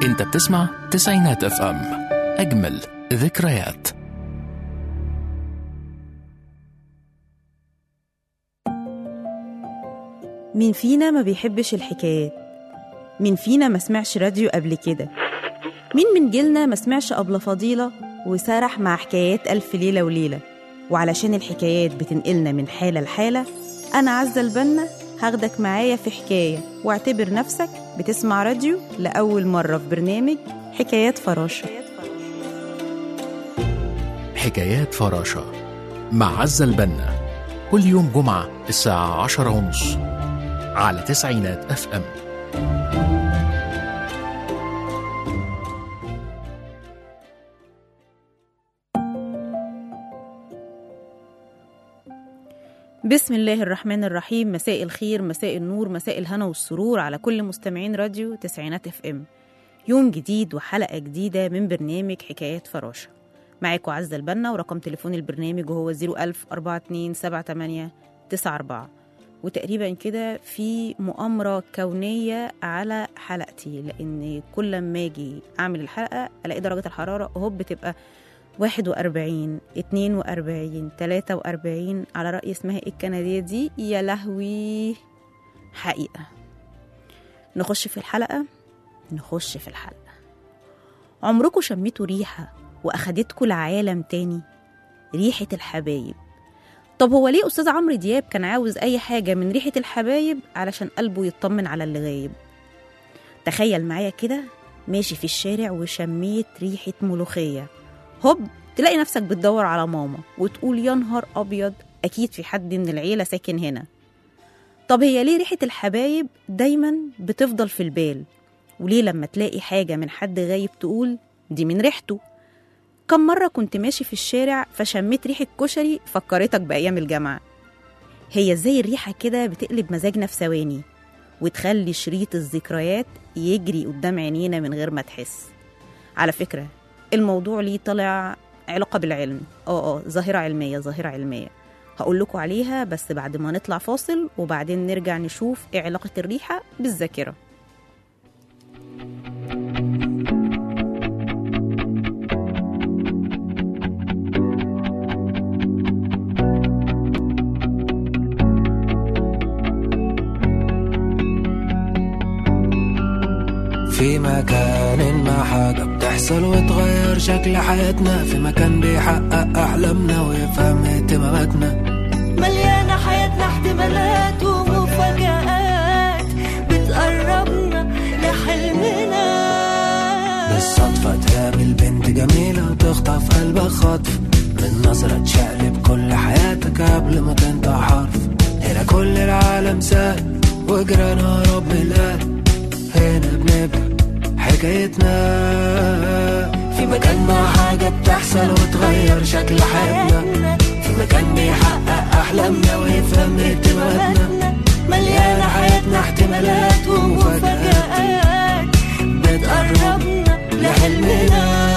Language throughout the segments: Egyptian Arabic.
انت بتسمع تسعينات اف ام اجمل ذكريات مين فينا ما بيحبش الحكايات مين فينا ما سمعش راديو قبل كده مين من جيلنا ما سمعش أبلة فضيلة وسرح مع حكايات ألف ليلة وليلة وعلشان الحكايات بتنقلنا من حالة لحالة أنا عزة البنا هاخدك معايا في حكاية واعتبر نفسك بتسمع راديو لأول مرة في برنامج حكايات فراشة حكايات فراشة مع عزة البنا كل يوم جمعة الساعة عشرة ونص على تسعينات اف ام بسم الله الرحمن الرحيم مساء الخير مساء النور مساء الهنا والسرور على كل مستمعين راديو تسعينات اف ام يوم جديد وحلقة جديدة من برنامج حكايات فراشة معاكم عزة البنا ورقم تليفون البرنامج وهو 01000 4278 94 وتقريبا كده في مؤامرة كونية على حلقتي لأن كل ما أجي أعمل الحلقة ألاقي درجة الحرارة هوب بتبقى 41 42 43 على رأي اسمها إيه الكندية دي يا لهوي حقيقة نخش في الحلقة نخش في الحلقة عمركم شميتوا ريحة وأخدتكوا لعالم تاني ريحة الحبايب طب هو ليه أستاذ عمرو دياب كان عاوز أي حاجة من ريحة الحبايب علشان قلبه يطمن على اللي غايب تخيل معايا كده ماشي في الشارع وشميت ريحة ملوخية هوب تلاقي نفسك بتدور على ماما وتقول يا نهار أبيض أكيد في حد من العيلة ساكن هنا طب هي ليه ريحة الحبايب دايما بتفضل في البال وليه لما تلاقي حاجة من حد غايب تقول دي من ريحته كم مرة كنت ماشي في الشارع فشميت ريحة كشري فكرتك بأيام الجامعة هي ازاي الريحة كده بتقلب مزاجنا في ثواني وتخلي شريط الذكريات يجري قدام عينينا من غير ما تحس على فكرة الموضوع ليه طلع علاقة بالعلم اه اه ظاهرة علمية ظاهرة علمية هقول لكم عليها بس بعد ما نطلع فاصل وبعدين نرجع نشوف ايه علاقة الريحة بالذاكرة في مكان ما حاجة بتحصل وتغير شكل حياتنا في مكان بيحقق أحلامنا ويفهم اهتماماتنا مليانة حياتنا احتمالات ومفاجآت بتقربنا لحلمنا بالصدفة تقابل بنت جميلة وتخطف قلبك خطف من نظرة تشقلب كل حياتك قبل ما تنطق حرف هنا كل العالم سهل وجرانا رب القلب هنا بنبدأ حكايتنا في مكان ما حاجة بتحصل وتغير شكل حياتنا في مكان بيحقق أحلامنا ويفهم اهتماماتنا مليانة حياتنا احتمالات ومفاجآت بتقربنا لحلمنا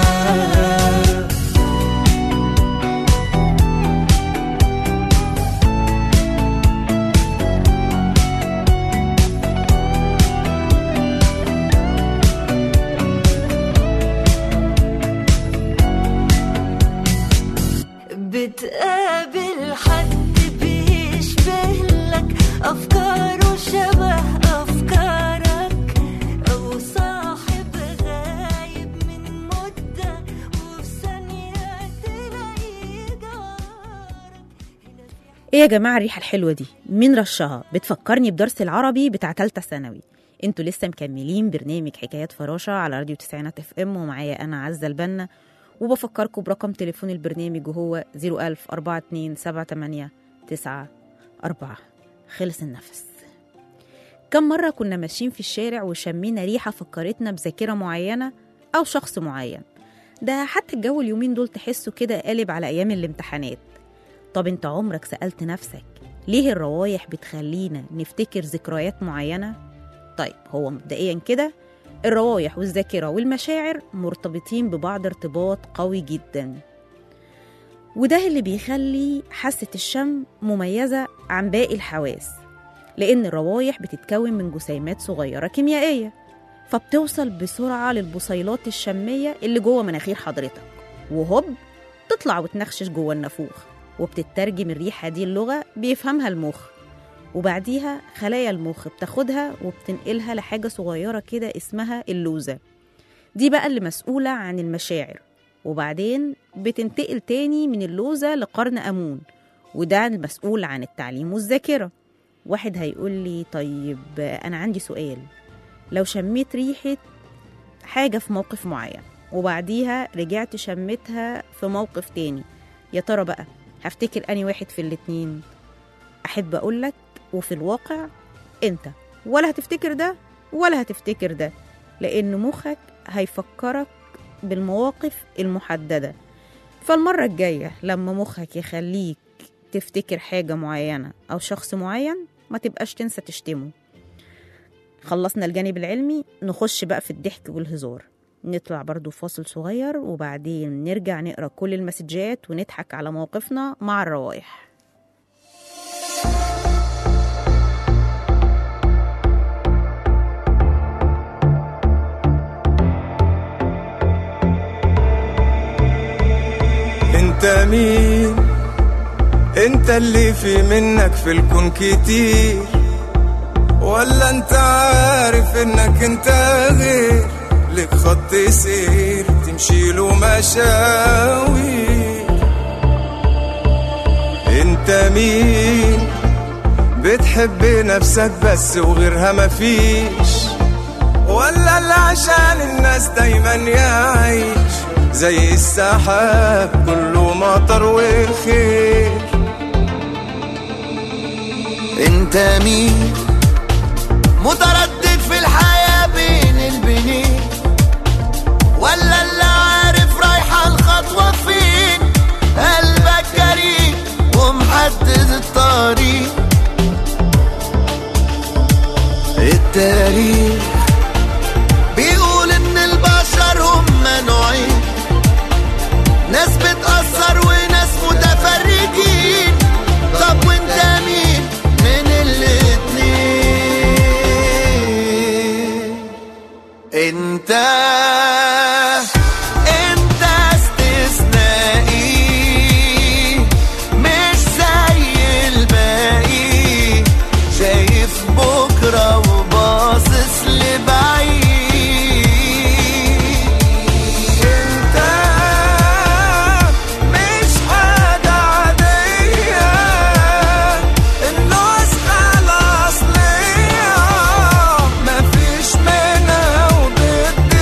بتقابل حد بيشبه لك أفكاره شبه أفكارك أو صاحب غايب من مدة وفي ثانية تلاقيه جارك ايه يا جماعه الريحه الحلوه دي مين رشها بتفكرني بدرس العربي بتاع تالتة ثانوي انتوا لسه مكملين برنامج حكايات فراشه على راديو تسعينات اف ام ومعايا انا عزه البنا وبفكركم برقم تليفون البرنامج وهو 01000 42 78 94 خلص النفس كم مرة كنا ماشيين في الشارع وشمينا ريحة فكرتنا بذاكرة معينة أو شخص معين ده حتى الجو اليومين دول تحسه كده قالب على أيام الامتحانات طب انت عمرك سألت نفسك ليه الروايح بتخلينا نفتكر ذكريات معينة؟ طيب هو مبدئيا كده الروايح والذاكرة والمشاعر مرتبطين ببعض ارتباط قوي جدا وده اللي بيخلي حاسة الشم مميزة عن باقي الحواس لأن الروايح بتتكون من جسيمات صغيرة كيميائية فبتوصل بسرعة للبصيلات الشمية اللي جوه مناخير حضرتك وهوب تطلع وتنخشش جوه النافوخ وبتترجم الريحة دي اللغة بيفهمها المخ وبعديها خلايا المخ بتاخدها وبتنقلها لحاجة صغيرة كده اسمها اللوزة دي بقى اللي مسؤولة عن المشاعر وبعدين بتنتقل تاني من اللوزة لقرن أمون وده المسؤول عن التعليم والذاكرة واحد هيقول لي طيب أنا عندي سؤال لو شميت ريحة حاجة في موقف معين وبعديها رجعت شميتها في موقف تاني يا ترى بقى هفتكر أني واحد في الاتنين أحب أقولك وفي الواقع أنت ولا هتفتكر ده ولا هتفتكر ده لأن مخك هيفكرك بالمواقف المحددة فالمرة الجاية لما مخك يخليك تفتكر حاجة معينة أو شخص معين ما تبقاش تنسى تشتمه خلصنا الجانب العلمي نخش بقى في الضحك والهزار نطلع برضو فاصل صغير وبعدين نرجع نقرا كل المسجات ونضحك على مواقفنا مع الروايح انت مين انت اللي في منك في الكون كتير ولا انت عارف انك انت غير لك خط سير تمشي له مشاوي انت مين بتحب نفسك بس وغيرها مفيش ولا اللي عشان الناس دايما يعيش زي السحاب كله مطر وخير انت مين متردد في الحياة بين البنين ولا اللي عارف رايحة الخطوة فين قلبك جريء ومحدد الطريق التاريخ بيقول ان البشر هم نوعين ناس بتأثر وناس متفرجين طب وانت مين من الاتنين انت انت استثنائي مش زي الباقي شايف بكرة وباصص لبعيد انت مش حاجة عادية النسخة الأصلية مفيش منها وضد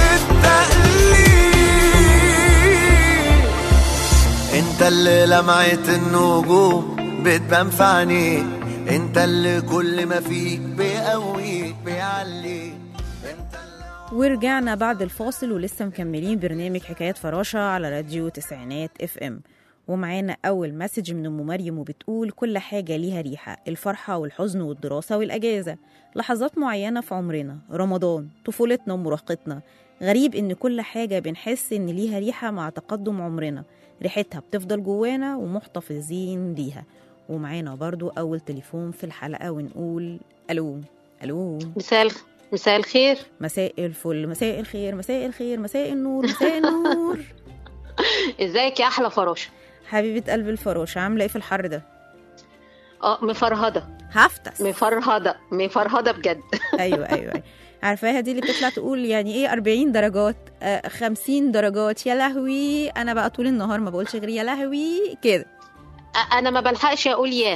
التقليد انت اللي لمعت النجوم بتبان في عينيك انت اللي كل ما فيك بيقويك بيعليك انت اللي ورجعنا بعد الفاصل ولسه مكملين برنامج حكايات فراشة على راديو تسعينات اف ام ومعانا أول مسج من أم مريم وبتقول كل حاجة ليها ريحة الفرحة والحزن والدراسة والأجازة لحظات معينة في عمرنا رمضان طفولتنا ومراهقتنا غريب إن كل حاجة بنحس إن ليها ريحة مع تقدم عمرنا ريحتها بتفضل جوانا ومحتفظين ليها ومعانا برضو أول تليفون في الحلقة ونقول ألو ألو مساء الخ... مساء الخير مساء الفل مساء الخير مساء الخير مساء النور مساء النور ازيك يا احلى فراشه حبيبة قلب الفروشة عاملة ايه في الحر ده؟ اه مفرهده هفتس مفرهده مفرهده بجد ايوه ايوه ايوه عارفاها دي اللي بتطلع تقول يعني ايه 40 درجات آه 50 درجات يا لهوي انا بقى طول النهار ما بقولش غير يا لهوي كده أ- انا ما بلحقش اقول ياه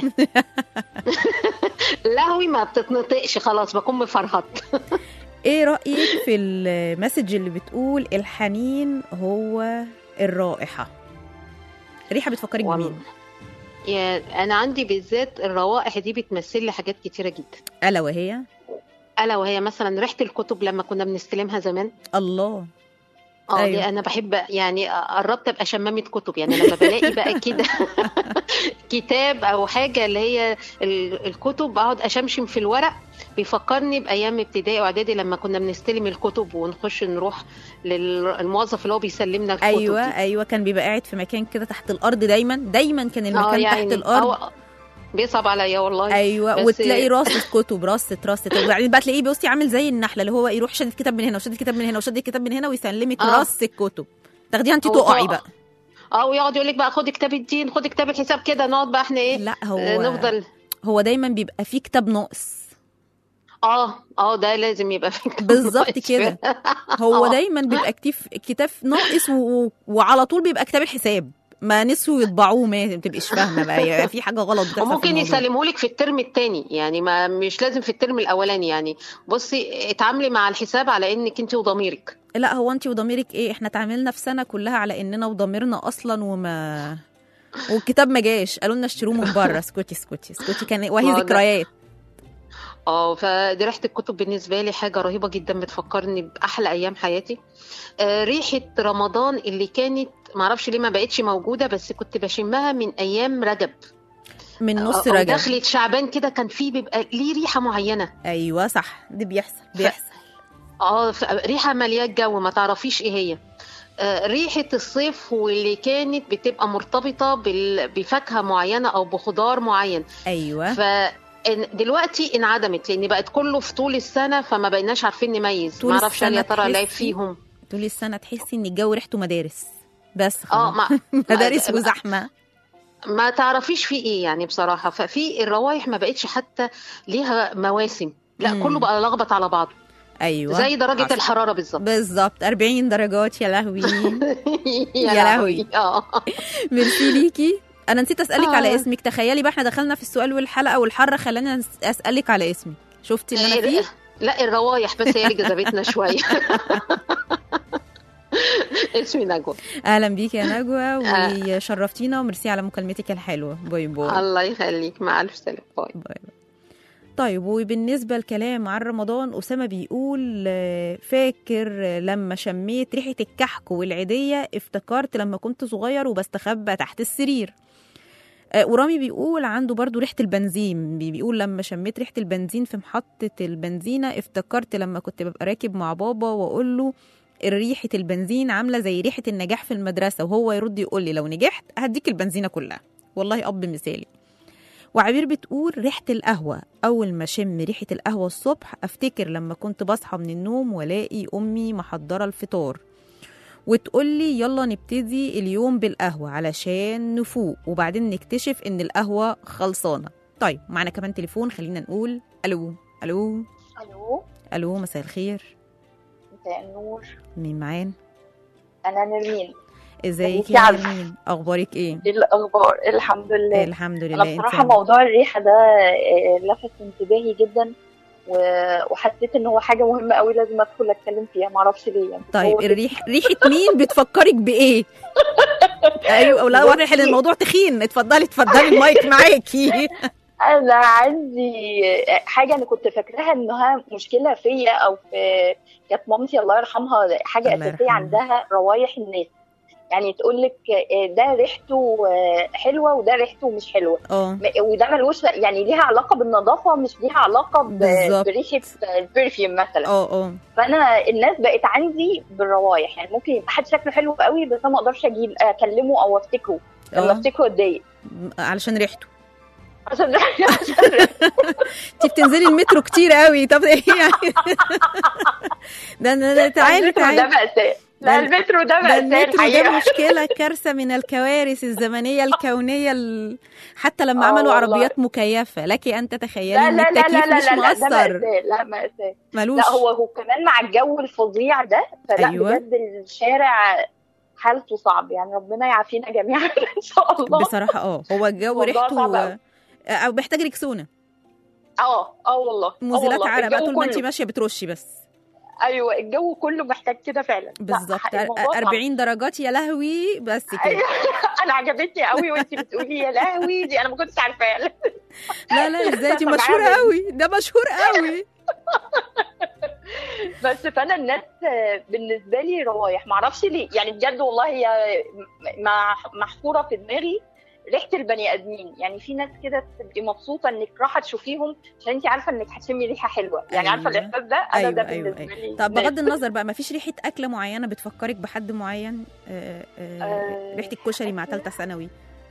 لهوي ما بتتنطقش خلاص بكون مفرهط ايه رأيك في المسج اللي بتقول الحنين هو الرائحة ريحة بتفكرك والله. بمين؟ يا انا عندي بالذات الروائح دي بتمثل لي حاجات كتيره جدا ألا وهي الا وهي مثلا ريحه الكتب لما كنا بنستلمها زمان الله اه أيوة. أيوة. انا بحب يعني قربت ابقى شمامه كتب يعني لما بلاقي بقى كده كتاب او حاجه اللي هي ال- الكتب اقعد اشمشم في الورق بيفكرني بايام ابتدائي واعدادي لما كنا بنستلم الكتب ونخش نروح للموظف اللي هو بيسلمنا الكتب ايوه دي. ايوه كان بيبقى قاعد في مكان كده تحت الارض دايما دايما كان اه المكان يعني تحت الارض أو- بيصعب عليا والله ايوه بس- وتلاقي رصة كتب رصة رصة وبعدين بقى تلاقيه بصي عامل زي النحله اللي هو يروح شادد كتاب من هنا وشادد كتاب من هنا وشادد كتاب من هنا ويسلمك آه. رص الكتب تاخديها انت هو تقعي طبعا. بقى اه ويقعد يقول لك بقى خدي كتاب الدين خدي كتاب الحساب كده نقعد بقى احنا ايه لا هو آه، نفضل هو دايما بيبقى فيه كتاب ناقص اه اه ده لازم يبقى في كتاب بالظبط ناقص. كده هو آه. دايما بيبقى كتاب كتاب ناقص و... و- وعلى طول بيبقى كتاب الحساب ما نسوا يطبعوه ما ما تبقيش فاهمه بقى يعني في حاجه غلط بتحصل في وممكن الموضوع. يسلموا لك في الترم الثاني يعني ما مش لازم في الترم الاولاني يعني بصي اتعاملي مع الحساب على انك انت وضميرك لا هو انت وضميرك ايه احنا اتعاملنا في سنه كلها على اننا وضميرنا اصلا وما والكتاب ما جاش قالوا لنا اشتروه من بره اسكتي اسكتي اسكتي كان وهي ما هو ده- ذكريات اه فدي ريحه الكتب بالنسبه لي حاجه رهيبه جدا بتفكرني باحلى ايام حياتي آه، ريحه رمضان اللي كانت معرفش ليه ما بقتش موجوده بس كنت بشمها من ايام رجب من نص أو رجب دخلة شعبان كده كان فيه بيبقى ليه ريحه معينه ايوه صح ده بيحصل بيحصل اه ف- ريحه مليات جو ما تعرفيش ايه هي آه، ريحه الصيف واللي كانت بتبقى مرتبطه بال- بفاكهه معينه او بخضار معين ايوه ف إن- دلوقتي انعدمت لان بقت كله في طول السنه فما بقيناش عارفين نميز طول ما اعرفش هل يا السنة ترى العيب تحسي- فيهم طول السنه تحسي ان الجو ريحته مدارس بس اه خلاص. ما مدارس ما- وزحمه ما تعرفيش في ايه يعني بصراحه ففي الروايح ما بقتش حتى ليها مواسم لا مم. كله بقى لخبط على بعضه ايوه زي درجه حصل. الحراره بالظبط بالظبط 40 درجات يا لهوي يا لهوي. اه ميرسي ليكي انا نسيت اسالك آه. على اسمك تخيلي بقى احنا دخلنا في السؤال والحلقه والحر خلاني أس- اسالك على اسمك شفتي اللي انا فيه لا الروايح بس هي اللي جذبتنا شويه اسمي نجوى اهلا بيكي يا نجوى آه. وشرفتينا وميرسي على مكالمتك الحلوه باي باي الله يخليك مع الف سلامه باي باي باي. طيب وبالنسبة للكلام عن رمضان أسامة بيقول آه، فاكر آه، لما شميت ريحة الكحك والعيدية افتكرت لما كنت صغير وبستخبى تحت السرير آه، ورامي بيقول عنده برضو ريحة البنزين بي- بيقول لما شميت ريحة البنزين في محطة البنزينة افتكرت لما كنت ببقى راكب مع بابا وأقول له ريحة البنزين عاملة زي ريحة النجاح في المدرسة وهو يرد يقول لي لو نجحت هديك البنزينة كلها والله أب مثالي وعبير بتقول ريحة القهوة أول ما أشم ريحة القهوة الصبح أفتكر لما كنت بصحى من النوم ولاقي أمي محضرة الفطار وتقولي يلا نبتدي اليوم بالقهوة علشان نفوق وبعدين نكتشف إن القهوة خلصانة طيب معنا كمان تليفون خلينا نقول ألو ألو الو ألو مساء الخير مساء النور مين معانا انا نرمين ازيك ازيك يا يا عبد؟ نرمين أخبارك إيه ايه الاخبار الحمد لله الحمد انا لله بصراحه عاملة إيه؟ موضوع الريحه ده آه، لفت انتباهي جدا و- وحسيت ان هو حاجه مهمه قوي لازم ادخل اتكلم فيها معرفش ليه يعني طيب هو الريح ريحة مين بتفكرك بإيه؟ ايوه ولا واضح ان بصي. الموضوع تخين اتفضلي اتفضلي المايك معاكي انا عندي حاجه انا كنت فاكراها انها مشكله فيا او في كانت مامتي الله يرحمها حاجه الله اساسيه يرحمها. عندها روايح الناس يعني تقول لك ده ريحته آه، حلوه وده ريحته مش حلوه اه م- وده ملوش يعني ليها علاقه بالنظافه مش ليها علاقه ب- بالظبط. بريحه البرفيوم مثلا اه اه فانا الناس بقت عندي بالروايح يعني ممكن يبقى حد شكله حلو قوي بس انا ما اقدرش اجي اكلمه او افتكره لما اه افتكره اتضايق علشان ريحته عشان انت بتنزلي المترو كتير قوي طب ايه يعني ده ده ده تعالي المترو ده تعالي مأساة ده لا ال- المترو ده ده مأساة المترو ده الحقيقة مشكلة كارثة من الكوارث الزمنية الكونية ال... حتى لما آه عملوا والله. عربيات مكيفة لك أن تتخيلي لا إن لا لا التكييف لا لا مش لا لا ده مؤثر مأساة لا مأساة ملوش لا هو هو كمان مع الجو الفظيع ده فلا أيوة. بجد الشارع حالته صعب يعني ربنا يعافينا جميعا ان شاء الله بصراحة اه هو الجو موضوع ريحته صعب أوي. او محتاج ركسونة اه اه والله آه مزيلات والله. عرق بقى الجو طول ما انت كله. ماشية بترشي بس ايوه الجو كله محتاج كده فعلا لا، بالظبط الموضوع صعب. 40 درجات يا لهوي بس كده أيوة. انا عجبتني قوي وانت بتقولي يا لهوي دي انا ما كنتش عارفاها لا لا ازاي دي طب مشهورة عامل. قوي ده مشهور قوي بس فانا الناس آه، بالنسبه لي روايح معرفش ليه يعني بجد والله هي م- مع- محفوره في دماغي ريحه البني ادمين يعني في ناس كده تبقي مبسوطه انك رايحه تشوفيهم عشان انت عارفه انك هتشمي ريحه حلوه يعني عارفه أيوة. الاحساس ده انا ايوه ده ايوه بالنسبه ايوه لي طب ناس. بغض النظر بقى ما فيش ريحة أكلة معينة بتفكرك بحد معين آه، آه، آه، ريحة الكشري مع أكل؟ ثالثة ثانوي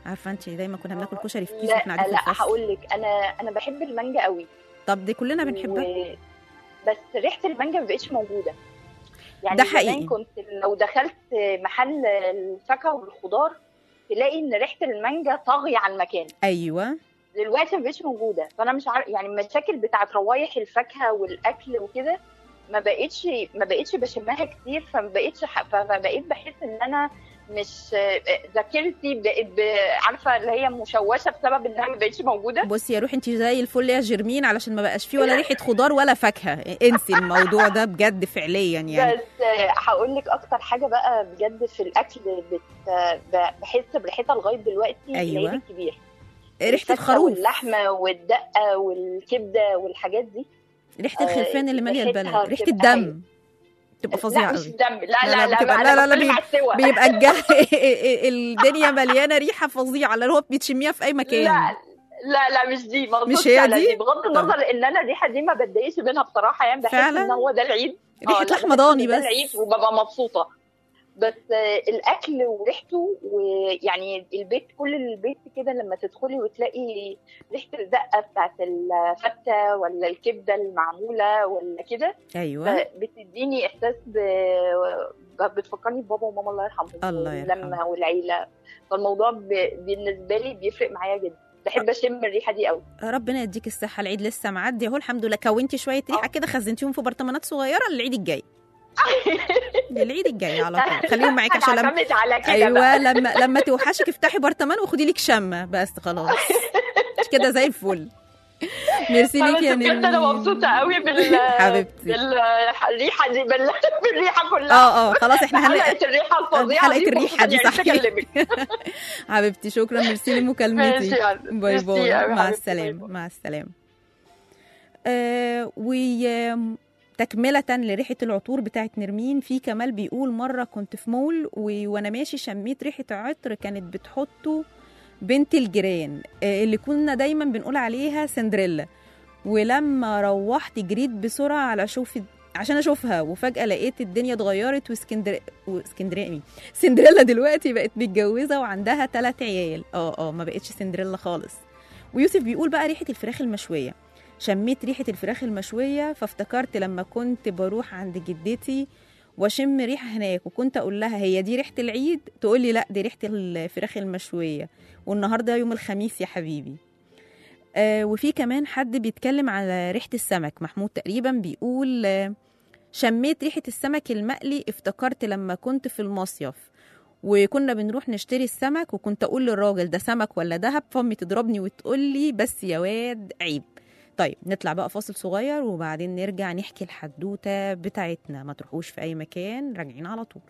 عارفه انت دايما كنا بناكل كشري في كيس لا واحنا قاعدين لا في الفصل هقول لك انا انا بحب المانجا قوي طب دي كلنا بنحبها و... بس ريحه المانجا ما بقتش موجوده يعني ده زمان حقيقي. كنت لو دخلت محل الفاكهه والخضار تلاقي ان ريحه المانجا طاغيه على المكان ايوه دلوقتي ما بقتش موجوده فانا مش عارف يعني المشاكل بتاعت روايح الفاكهه والاكل وكده ما بقتش ما بقتش بشمها كتير فما بقتش ح- فبقيت بحس ان انا مش ذاكرتي بقت ب- عارفه اللي هي مشوشه بسبب انها ما بقتش موجوده بصي يا روحي انت زي الفل يا جرمين علشان ما بقاش فيه ولا ريحه خضار ولا فاكهه انسي الموضوع ده بجد فعليا يعني بس هقول لك اكتر حاجه بقى بجد في الاكل بت... ب- بحس بريحتها لغايه دلوقتي أيوة. العيد الكبير ريحه الفتة الخروف واللحمه والدقه والكبده والحاجات دي ريحه الخلفان اللي ماليه ريحتها البلد ريحه بتبقى الدم بتبقى فظيعه لا مش قوي دم لا لا، لا لا, بتبقى- لا, لا، لا، لا, بي- بي... السوا. بيبقى الجه... الدنيا مليانه ريحه فظيعه اللي هو بتشميها في اي مكان لا لا لا مش دي ما مش أقصدش هي على دي؟ بغض النظر ان انا الريحه دي ما بتضايقش منها بصراحه يعني بحس فعلا؟ ان هو ده العيد ريحة آه، لا، لحمة بحس ضاني إن ده بس. العيد وببقى مبسوطه بس آه، الاكل وريحته ويعني البيت كل البيت كده لما تدخلي وتلاقي ريحه الدقه بتاعت الفته ولا الكبده المعموله ولا كده ايوه بتديني احساس ب... ب- بتفكرني ببابا وماما الله يرحمهم الله يرحمه. واللمه والعيله فالموضوع ب... بالنسبه لي بيفرق معايا جدا بحب اشم الريحه دي قوي ربنا يديك الصحه العيد لسه معدي اهو الحمد لله كونتي شويه ريحه كده خزنتيهم في برطمانات صغيره للعيد الجاي للعيد الجاي على طول خليهم معاك عشان لما هنعتمد على كده ايوه بقى. لما لما توحشك افتحي برطمان وخدي لك شمه بس خلاص كده زي الفل ميرسي خلاص ليك يا بجد انا نرمين مبسوطه قوي بال حبيبتي. بالريحه دي بال... بالريحه كلها اه اه خلاص احنا هن... حلقه الريحه الفظيعه حلقة دي الريحة دي، فرصة صح. يعني أكلمك. حبيبتي شكرا ميرسي لمكالمتي ماشي يا باي ميرسي باي يا مع حبيبتي، باي السلامة مع السلامة آه وتكملة لريحة العطور بتاعت نرمين في كمال بيقول مرة كنت في مول و... وانا ماشي شميت ريحة عطر كانت بتحطه بنت الجيران آه اللي كنا دايما بنقول عليها سندريلا ولما روحت جريت بسرعة على شوف عشان اشوفها وفجأة لقيت الدنيا اتغيرت واسكندريه واسكندريه مين سندريلا دلوقتي بقت متجوزة وعندها ثلاث عيال اه اه ما بقتش سندريلا خالص ويوسف بيقول بقى ريحة الفراخ المشوية شميت ريحة الفراخ المشوية فافتكرت لما كنت بروح عند جدتي واشم ريحة هناك وكنت اقول لها هي دي ريحة العيد تقول لي لا دي ريحة الفراخ المشوية والنهاردة يوم الخميس يا حبيبي آه وفي كمان حد بيتكلم على ريحة السمك محمود تقريبا بيقول آه شميت ريحة السمك المقلي افتكرت لما كنت في المصيف وكنا بنروح نشتري السمك وكنت اقول للراجل ده سمك ولا دهب فامي تضربني وتقول لي بس يا واد عيب طيب نطلع بقى فاصل صغير وبعدين نرجع نحكي الحدوته بتاعتنا ما تروحوش في اي مكان راجعين على طول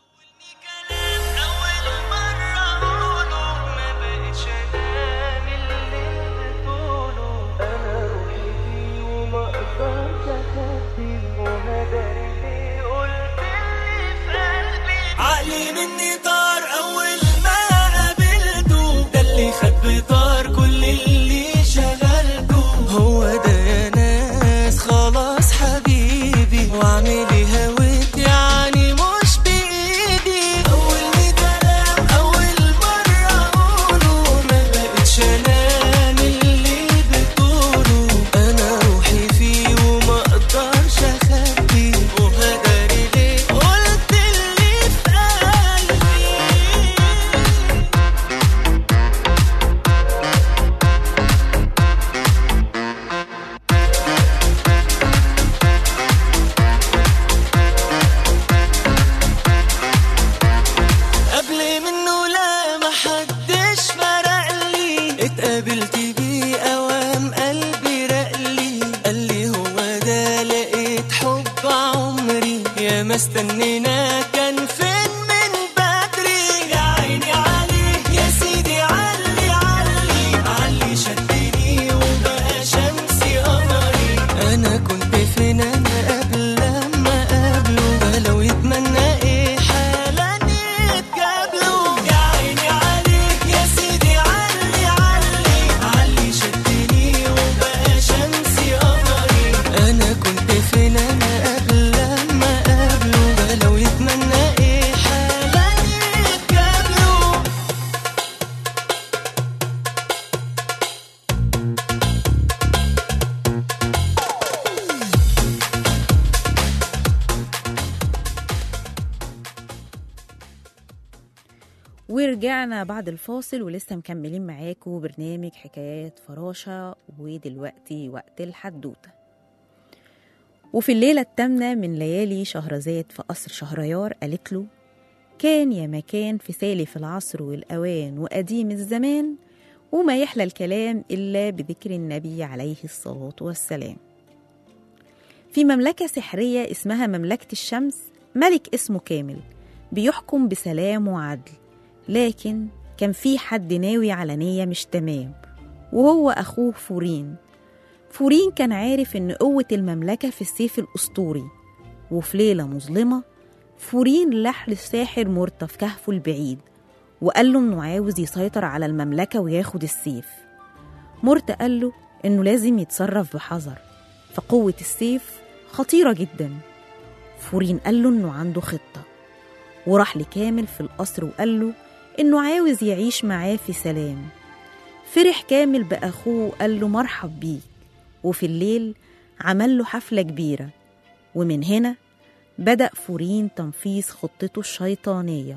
أول مرة أقوله ما بقتش أنام اللي بتقوله أنا روحي فيه وما أقدرش أخبيه وهداري ليه قلت اللي في قلبي عقلي مني طار أول ما قابلته ده اللي خد بطار كل اللي شغلته هو ده يا ناس خلاص حبيبي واعمل ايه هويت يعني مش بايدي اول كلام اول مره اقوله ما بقتش انام اللي بتقوله انا روحي فيه وما اقدرش اخبيه وهداري ليه قلت اللي في قلبي قبل منه لا ما حدش فرق لي اتقابلت بيه اوام قلبي رقلي قال لي هو ده لقيت حب عمري يا ما استنينا كان فين من بدري يا عيني عليه يا سيدي علي علي علي شدني وبقى شمسي قمري انا كنت فين انا قبل لما قابله ده لو يتمنى ايه حالا يتقابلوا يا عيني عليك يا سيدي علي علي علي شدني وبقى شمسي قمري انا كنت فين انا قبل لما قابله ده لو يتمنى ورجعنا بعد الفاصل ولسه مكملين معاكم برنامج حكايات فراشة ودلوقتي وقت الحدوتة وفي الليلة التامنة من ليالي شهرزاد في قصر شهريار قالت له كان يا مكان في سالف العصر والأوان وقديم الزمان وما يحلى الكلام إلا بذكر النبي عليه الصلاة والسلام في مملكة سحرية اسمها مملكة الشمس ملك اسمه كامل بيحكم بسلام وعدل لكن كان في حد ناوي على نية مش تمام وهو أخوه فورين فورين كان عارف إن قوة المملكة في السيف الأسطوري وفي ليلة مظلمة فورين لح للساحر مرتا في كهفه البعيد وقال له إنه عاوز يسيطر على المملكة وياخد السيف مرتا قال له إنه لازم يتصرف بحذر فقوة السيف خطيرة جدا فورين قال له إنه عنده خطة وراح لكامل في القصر وقال له إنه عاوز يعيش معاه في سلام فرح كامل بأخوه وقال له مرحب بيك وفي الليل عمل له حفلة كبيرة ومن هنا بدأ فورين تنفيذ خطته الشيطانية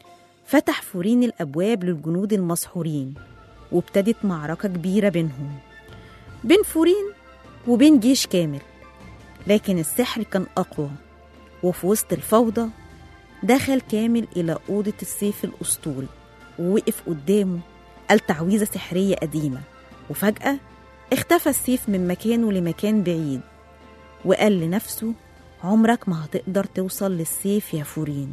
فتح فورين الأبواب للجنود المسحورين وابتدت معركة كبيرة بينهم بين فورين وبين جيش كامل لكن السحر كان أقوى وفي وسط الفوضى دخل كامل إلى أوضة السيف الأسطوري ووقف قدامه قال تعويذة سحرية قديمة وفجأة اختفى السيف من مكانه لمكان بعيد وقال لنفسه عمرك ما هتقدر توصل للسيف يا فورين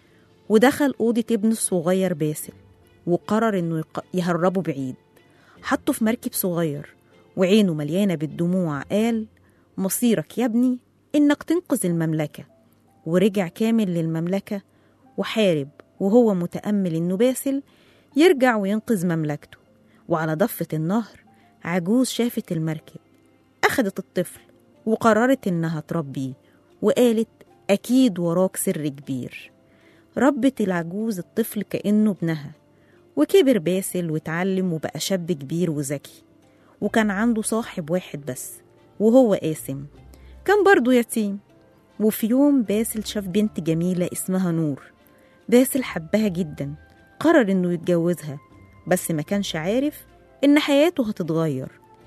ودخل أوضة ابنه الصغير باسل وقرر إنه يق- يهربه بعيد حطه في مركب صغير وعينه مليانة بالدموع قال مصيرك يا ابني إنك تنقذ المملكة ورجع كامل للمملكة وحارب وهو متأمل إنه باسل يرجع وينقذ مملكته وعلى ضفة النهر عجوز شافت المركب أخدت الطفل وقررت إنها تربيه وقالت أكيد وراك سر كبير ربت العجوز الطفل كأنه ابنها وكبر باسل واتعلم وبقى شاب كبير وذكي وكان عنده صاحب واحد بس وهو قاسم كان برضه يتيم وفي يوم باسل شاف بنت جميلة اسمها نور باسل حبها جدا قرر انه يتجوزها بس ما كانش عارف ان حياته هتتغير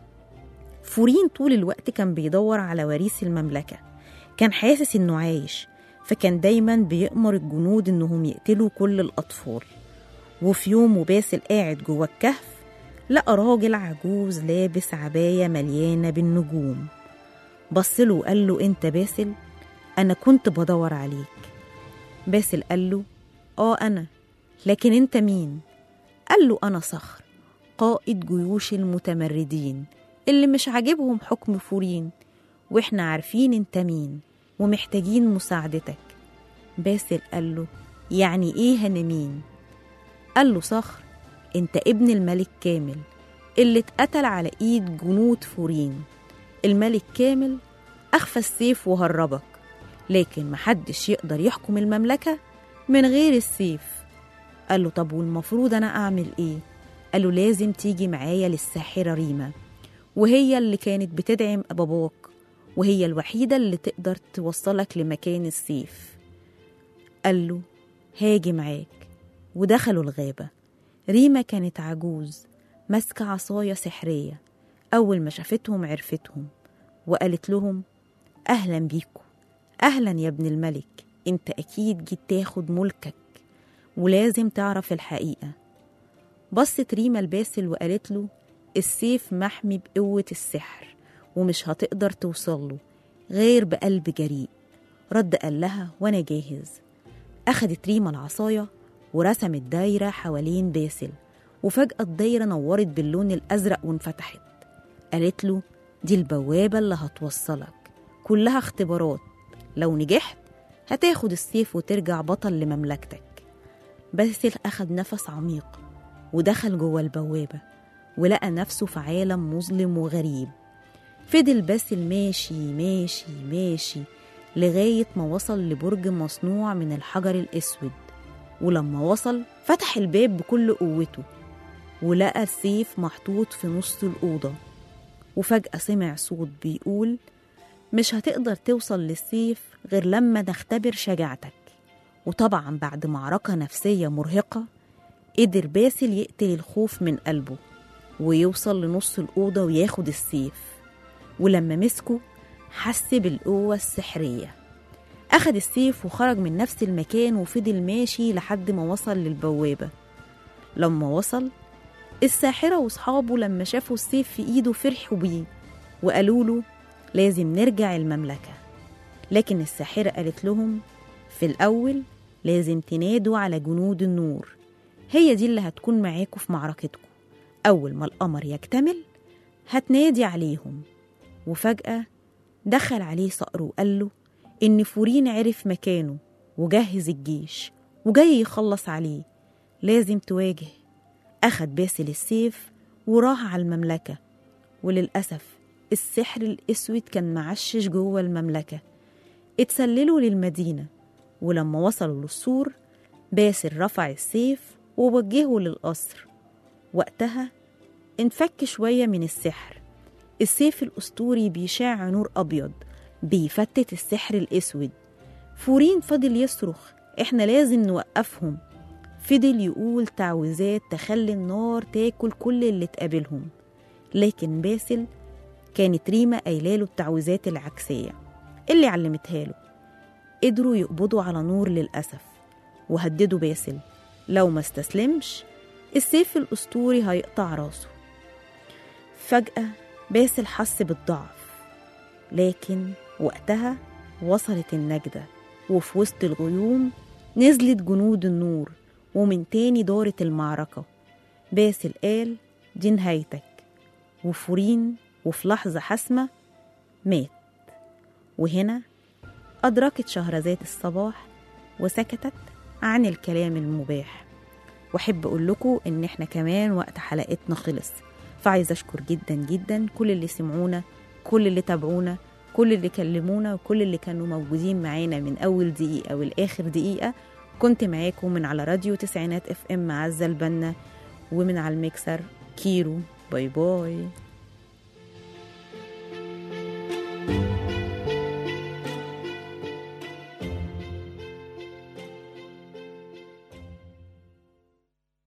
فورين طول الوقت كان بيدور على وريث المملكة كان حاسس انه عايش فكان دايما بيأمر الجنود انهم يقتلوا كل الأطفال وفي يوم وباسل قاعد جوه الكهف لقى راجل عجوز لابس عباية مليانة بالنجوم بصله وقال له انت باسل انا كنت بدور عليك باسل قال له اه انا لكن انت مين قال له انا صخر قائد جيوش المتمردين اللي مش عاجبهم حكم فورين واحنا عارفين انت مين ومحتاجين مساعدتك باسل قال له يعني ايه انا مين قال له صخر انت ابن الملك كامل اللي اتقتل على ايد جنود فورين الملك كامل اخفى السيف وهربك لكن محدش يقدر يحكم المملكة من غير السيف قال له طب والمفروض أنا أعمل إيه؟ قال له لازم تيجي معايا للساحرة ريما وهي اللي كانت بتدعم باباك وهي الوحيدة اللي تقدر توصلك لمكان السيف قال له هاجي معاك ودخلوا الغابة ريما كانت عجوز ماسكة عصاية سحرية أول ما شافتهم عرفتهم وقالت لهم أهلا بيكم أهلا يا ابن الملك أنت أكيد جيت تاخد ملكك ولازم تعرف الحقيقة بصت ريما لباسل وقالت له السيف محمي بقوة السحر ومش هتقدر توصله غير بقلب جريء رد قال لها وأنا جاهز أخدت ريما العصاية ورسمت دايرة حوالين باسل وفجأة الدايرة نورت باللون الأزرق وانفتحت قالت له دي البوابة اللي هتوصلك كلها اختبارات لو نجحت هتاخد السيف وترجع بطل لمملكتك باسل أخد نفس عميق ودخل جوه البوابة ولقى نفسه في عالم مظلم وغريب فضل باسل ماشي ماشي ماشي لغاية ما وصل لبرج مصنوع من الحجر الأسود ولما وصل فتح الباب بكل قوته ولقى السيف محطوط في نص الأوضة وفجأة سمع صوت بيقول مش هتقدر توصل للسيف غير لما نختبر شجاعتك وطبعا بعد معركة نفسية مرهقة قدر باسل يقتل الخوف من قلبه ويوصل لنص الأوضة وياخد السيف ولما مسكه حس بالقوة السحرية أخد السيف وخرج من نفس المكان وفضل ماشي لحد ما وصل للبوابة لما وصل الساحرة وصحابه لما شافوا السيف في إيده فرحوا بيه وقالوا له لازم نرجع المملكة لكن الساحرة قالت لهم في الأول لازم تنادوا على جنود النور هي دي اللي هتكون معاكوا في معركتكم أول ما القمر يكتمل هتنادي عليهم وفجأة دخل عليه صقر وقال له إن فورين عرف مكانه وجهز الجيش وجاي يخلص عليه لازم تواجه أخد باسل السيف وراح على المملكة وللأسف السحر الأسود كان معشش جوه المملكة اتسللوا للمدينة ولما وصلوا للسور باسل رفع السيف ووجهه للقصر وقتها انفك شوية من السحر السيف الأسطوري بيشع نور أبيض بيفتت السحر الأسود فورين فضل يصرخ إحنا لازم نوقفهم فضل يقول تعويذات تخلي النار تاكل كل اللي تقابلهم لكن باسل كانت ريما قايلاله التعويذات العكسية اللي علمتها له قدروا يقبضوا على نور للأسف وهددوا باسل لو ما استسلمش السيف الأسطوري هيقطع راسه فجأة باسل حس بالضعف لكن وقتها وصلت النجدة وفي وسط الغيوم نزلت جنود النور ومن تاني دارت المعركة باسل قال دي نهايتك وفورين وفي لحظة حاسمة مات وهنا أدركت شهرزاد الصباح وسكتت عن الكلام المباح واحب اقول لكم ان احنا كمان وقت حلقتنا خلص فعايزه اشكر جدا جدا كل اللي سمعونا كل اللي تابعونا كل اللي كلمونا وكل اللي كانوا موجودين معانا من اول دقيقه والاخر دقيقه كنت معاكم من على راديو تسعينات اف ام عزه البنا ومن على الميكسر كيرو باي باي